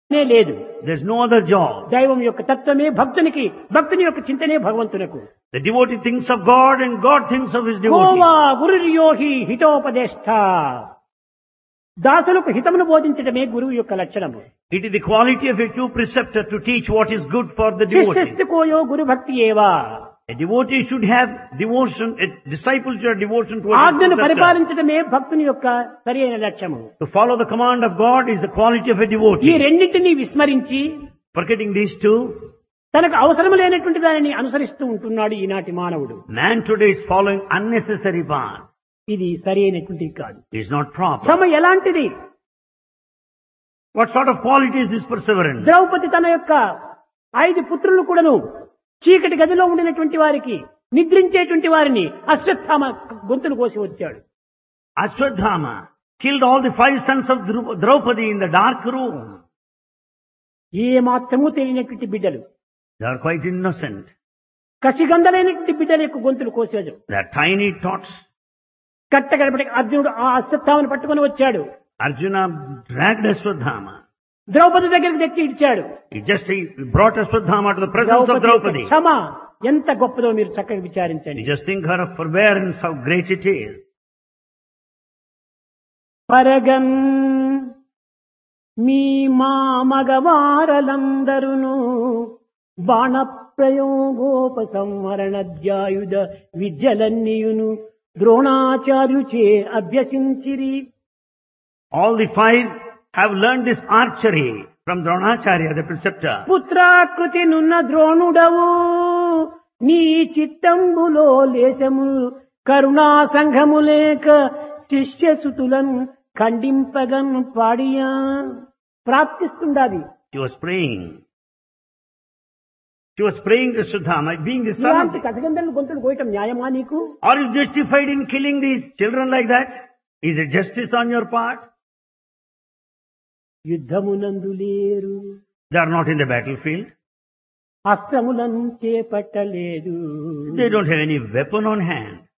నే లేదు There's no other job. దైవం యొక్క తత్వమే భక్తునికి భక్తుని యొక్క చింతనే భగవంతునకు The devotee thinks of God and God thinks of his devotee. Goa గురుర్యోహి హితోపదేష్ట దాసులకు హితమును బోధించడమే గురువు యొక్క లక్షణము It is the quality of a true preceptor to teach what is good for the devotee. శిష్యస్తికోయో గురు భక్తి ఏవా A devotee should have devotion, a disciple should have devotion towards his ఆజ్ఞను preceptor. పరిపాలించడమే భక్తుని యొక్క సరి అయిన లక్ష్యము To follow the command of God is the quality of a ఈ devotee. రెండింటినీ విస్మరించి Forgetting these two, తనకు అవసరం లేనటువంటి దానిని అనుసరిస్తూ ఉంటున్నాడు ఈనాటి మానవుడు man today is following unnecessary paths. ఇది సరి అయినటువంటిది కాదు It is not proper. శ్రమ ఎలాంటిది What sort of quality is this perseverance? Draupadi తన యొక్క ఐదు పుత్రులు కూడాను చీకటి గదిలో ఉండినటువంటి వారికి నిద్రించేటువంటి వారిని అశ్వత్థామ గొంతులు కోసి వచ్చాడు Ashwadhama killed all the five sons of Dru- Draupadi in the dark room. ఏ మాత్రము తెలియనటువంటి బిడ్డలు They are quite innocent. కసిగందలైనటువంటి బిడ్డల యొక్క గొంతులు కోసేది They are tiny tots. కట్టగడపటి అర్జునుడు ఆ అశ్వత్థామను పట్టుకొని వచ్చాడు Arjuna dragged Ashwadhama. ద్రౌపది దగ్గరికి తెచ్చి ఇచ్చాడు He just he brought Ashwadhama to the presence of Draupadi యొక్క Draupadi. క్షమ ఎంత గొప్పదో మీరు చక్కగా You విచారించండి just think her of forbearance, how great it is. పరగన్ మీ మా మగవారలందరును బాణప్రయోగోపసంహరణధ్యాయుధ విద్యలన్నీయును ద్రోణాచార్యుచే అభ్యసించిరి All the five have learned this archery from Dronacharya, the preceptor. పుత్రాకృతి నున్న ద్రోణుడవు నీ చిత్తంబులో లేశము కరుణా సంఘము లేక శిష్యసుతులను ఖండింపగన్ పాడియా ప్రాప్తిస్తుండాది She was praying. She was praying to Sudhama, being the son of ఇలాంటి కథగంధలు గొంతులు కోయటం న్యాయమా నీకు Are you justified in killing these children like that? Is it justice on your part? యుద్ధమునందు లేరు They are not in the battlefield. అస్త్రములను చేపట్టలేదు They don't have any weapon on hand.